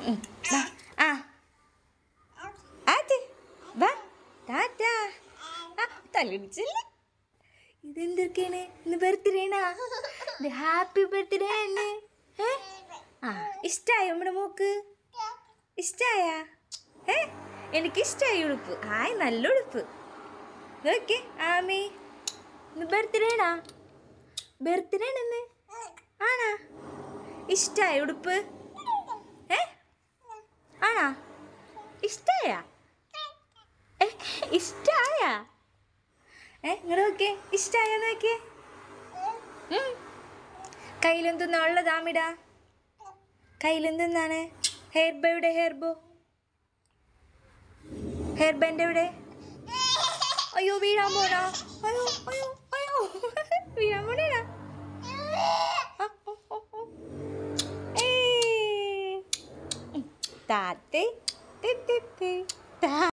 ഉം, വാ. ആ ആറ്റ് വാ ടാറ്റാ ആ തലടിച്ചല്ലേ ഇതെന്തൊക്കെയാണ് ഇന്ന് ബർത്ത്ഡേണാ ഇത് ഹാപ്പി ബർത്ത്ഡേ ആണ് ഏ ആ ഇഷ്ടായോ നമ്മുടെ മോക്ക് ഇഷ്ടായ ഏ എനിക്ക് ഇഷ്ടായി ഉടുപ്പ് ആയ് നല്ല ഉടുപ്പ് ഓക്കെ ആമി ഇന്ന് ബർത്ത്ഡേണാ ബർത്ത്ഡേ ആണെന്ന് ആണാ ഇഷ്ടായ ഉടുപ്പ് ഏ ആണാ ഇഷ്ടായ ഏ ഇഷ്ടായ ഏ ഇങ്ങോട്ട് നോക്കിയേ ഇഷ്ടായോ നോക്കിയേ ഉം. കയ്യിലെന്തെന്നാ ഉള്ളതാമിടാ കയ്യിലെന്തെന്നാണ് ഹെയർ ബോ എവിടെ ഹെയർ ബോ ഹെയർ ബാൻഡ് എവിടെ അയ്യോ വീഴാൻ പോണാ അയ്യോ അയ്യോ അയ്യോ വീഴാൻ പോണേടാ താത്തേ താ